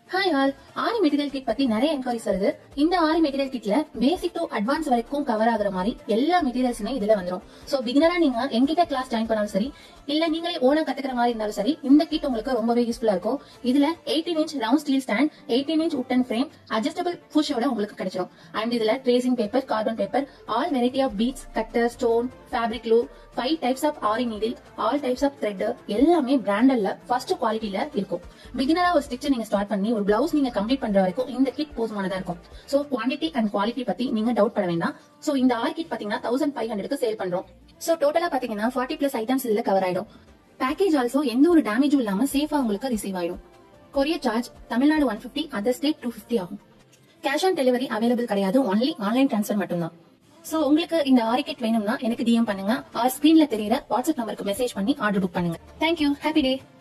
hi all aari material kit பத்தி நிறைய enquiries வருது இந்த ஆரி மெட்டீரியல் கிட்ல பேசிக் டு அட்வான்ஸ் வரைக்கும் கவர் ஆகுற மாதிரி எல்லா மெட்டீரியல்ஸுமே இதுல வந்துரும் சோ பிகினரா நீங்க என்கிட்ட கிளாஸ் ஜாயின் பண்ணாலும் சரி இல்ல நீங்களே ஓனா கத்துக்கிற மாதிரி இருந்தாலும் சரி இந்த கிட் உங்களுக்கு ரொம்பவே யூஸ்ஃபுல்லா இருக்கும் இதுல 18 inch round steel stand 18 inch wooden frame adjustable புஷோட உங்களுக்கு கிடைச்சிரும் அண்ட் இதுல tracing paper carbon paper all variety of beads cutter stone fabric glue five types of aari needle all types of thread எல்லாமே பிராண்டட்ல ஃபர்ஸ்ட் குவாலிட்டில இருக்கும் பிகினரா ஒரு ஸ்டிச் நீங்க start பண்ணி ஒரு பிளவுஸ் நீங்க கம்ப்ளீட் பண்ற வரைக்கும் இந்த கிட் போதுமானதா இருக்கும் சோ குவாண்டிட்டி அண்ட் குவாலிட்டி பத்தி நீங்க டவுட் பட வேண்டாம் சோ இந்த ஆர் கிட் பாத்தீங்கன்னா தௌசண்ட் ஃபைவ் ஹண்ட்ரட்க்கு சேல் பண்றோம் சோ டோட்டலா பாத்தீங்கன்னா ஃபார்ட்டி பிளஸ் ஐட்டம்ஸ் இதுல கவர் ஆயிடும் பேக்கேஜ் ஆல்சோ எந்த ஒரு டேமேஜும் இல்லாம சேஃபா உங்களுக்கு ரிசீவ் ஆயிடும் courier charge Tamil Nadu one fifty other state two fifty ஆகும் கேஷ் ஆன் டெலிவரி அவைலபிள் கிடையாது ஒன்லி ஆன்லைன் ட்ரான்ஸ்ஃபர் மட்டும்தான் சோ உங்களுக்கு இந்த ஆரி கிட் வேணும்னா எனக்கு டிஎம் பண்ணுங்க ஆர் ஸ்கிரீன்ல தெரியற வாட்ஸ்அப் நம்பருக்கு மெசேஜ் பண்ணி ஆர்டர் புக் பண்ணுங்க தேங்க்யூ ஹாப்பி டே